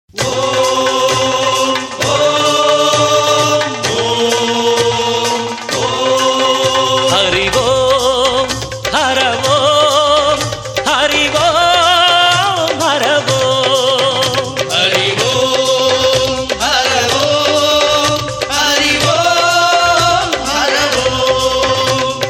ஹரிவோம் ஹரவோம் ஹரிவோம் ஹரவோம் ஹரிவோம் ஹரவோம் ஹரிவோம் ஹரவோம்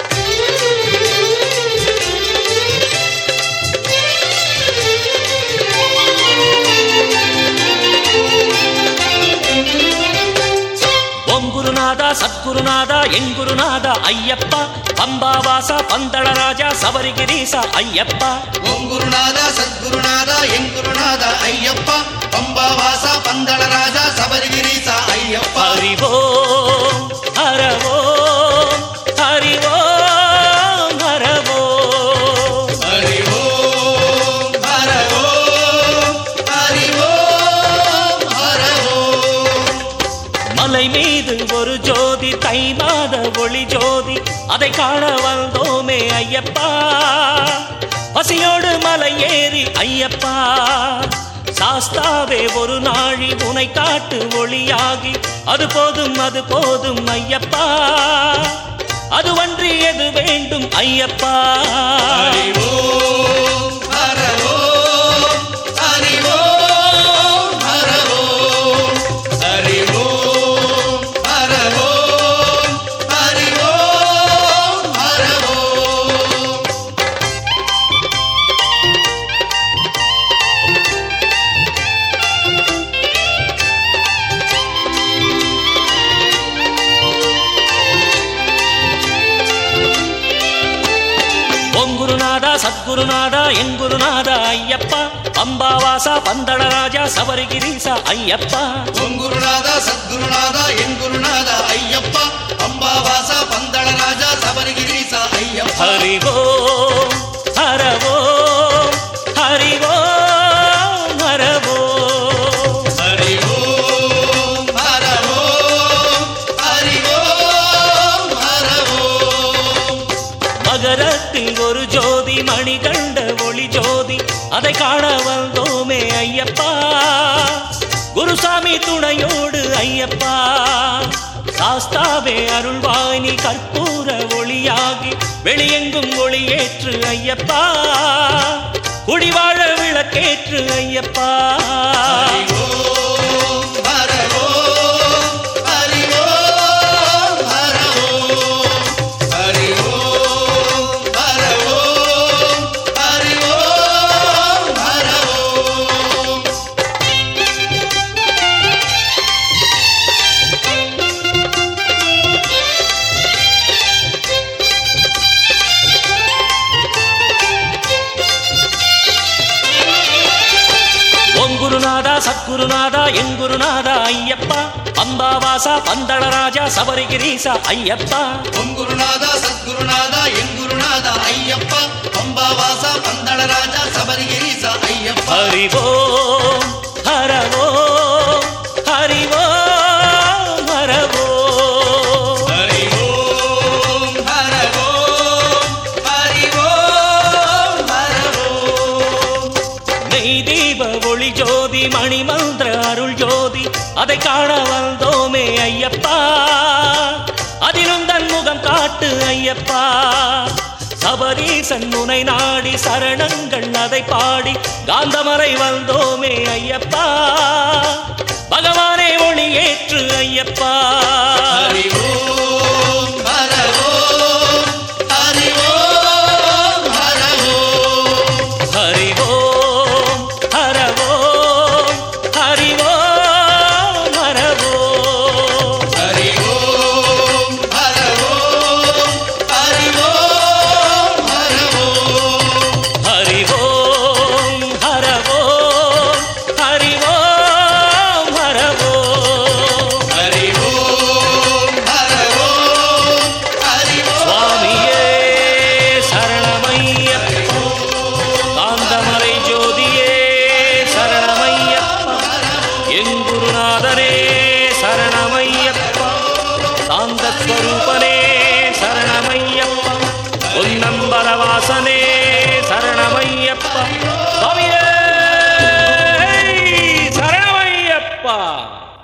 ஓம் குருநாதா சத்குருநாதா என் குருநாதா ஐயப்பா பம்பாவாசா பந்தளராஜா சபரிகிரீசா ஐயப்பா ஓம் குருநாதா சத்குருநாதா என் குருநாதா ஐயப்பா பம்பாவாசா பந்தளராஜா சபரிகிரீசா ஐயப்பா ஹரிவோம் ஹரவோம் ஹரிவோம் ஹரவோம் ஹரிவோம் ஹரவோம் ஹரிவோம் ஹரவோம் மலை மீது ஒரு ஜோதி தை மாத ஒளி ஜோதி அதை காண வந்தோமே ஐயப்பா பசியோடு மலை ஏறி ஐயப்பா சாஸ்தாவே ஒரு நாழி உனை காட்டு ஒளியாகி அது போதும் அது போதும் ஐயப்பா அதுவன்றி எது வேண்டும் ஐயப்பா ஹரிவோம் ஹரவோம் ஹரிவோம் ஹரவோம் ஹரிவோம் ஹரவோம் ஹரிவோம் ஹரவோம் ஓம் குருநாதா சத்குருநாதா என் குருநாதா ஐயப்பா பம்பாவாசா பந்தளராஜா சபரிகிரீசா ஐயப்பா ஓம் குருநாதா சத்குருநாதா என் குருநாதா ஐயப்பா அம்பாவாசா பந்தளராஜா சபரிகிரீசா ஐயப்பா ஹரிவோம் ஹரவோம் ஹரிவோம் ஹரவோம் ஹரிவோம் ஹரவோம் ஹரிவோம் ஹரவோம் மகரத்தில் ஒரு ஜோதி மணிகண்ட ஒளி ஜோதி அதை காண வந்தோமே ஐயப்பா குருசாமி துணையோடு ஐயப்பா சாஸ்தாவே அருள்வாய் நீ கற்பூர ஒளியாகி வெளியெங்கும் ஒளியேற்று ஐயப்பா குடிவாழ விளக்கேற்று ஐயப்பா ஹரிவோம் ஹரவோம் ஹரிவோம் ஹரவோம் ஹரிவோம் ஹரவோம் ஹரிவோம் ஹரவோம் ஓம் குருநாதா சத்குருநாதா என் குருநாதா ஐயப்பா பம்பாவாசா பந்தளராஜா சபரிகிரீசா ஐயப்பா ஓம் குருநாதா சத்குருநாதா என் குருநாதா ஐயப்பா அம்பாவாசா பந்தளராஜா சபரிகிரீசா ஐயப்பா ஹரிவோம் ஹரவோம் ஹரிவோம் ஹரவோம் ஹரிவோம் ஹரவோம் ஹரிவோம் ஹரவோம் நெய் தீப ஒளி ஜோதி மணிமந்திர அருள் ஜோதி அதை காண வந்தோமே ஐயப்பா அதிலும் தன் முகம் காட்டு ஐயப்பா சபரீசன் முனை நாடி சரணங்கள் அதை பாடி காந்தமறை வந்தோமே ஐயப்பா பகவானே ஒளி ஏற்று ஐயப்பா ஹரிவோம் ஹரவோம் ஹரிவோம் ஹரவோம் ஹரிவோம் ஹரவோம் ஹரிவோம் ஹரவோம் ஹரிவோம் ஹரவோம் ஹரிவோம் ஹரவோம் ஹரிவோம் ஹரவோம் ஹரிவோம் ஹரவோம் ஹரிவோம் ஹரவோம் ஹரிவோம் சுவாமியே சரணமையப்பா காந்தமலை ஜோதியே சரணமையப்பா என் குருநாதனே சரணமையப்பா சாந்தஸ்வரூபனே சரணமையப்பா பொன்னம்பலவாசனே சரணமையப்பா சுவாமியே சரண ஐயப்பா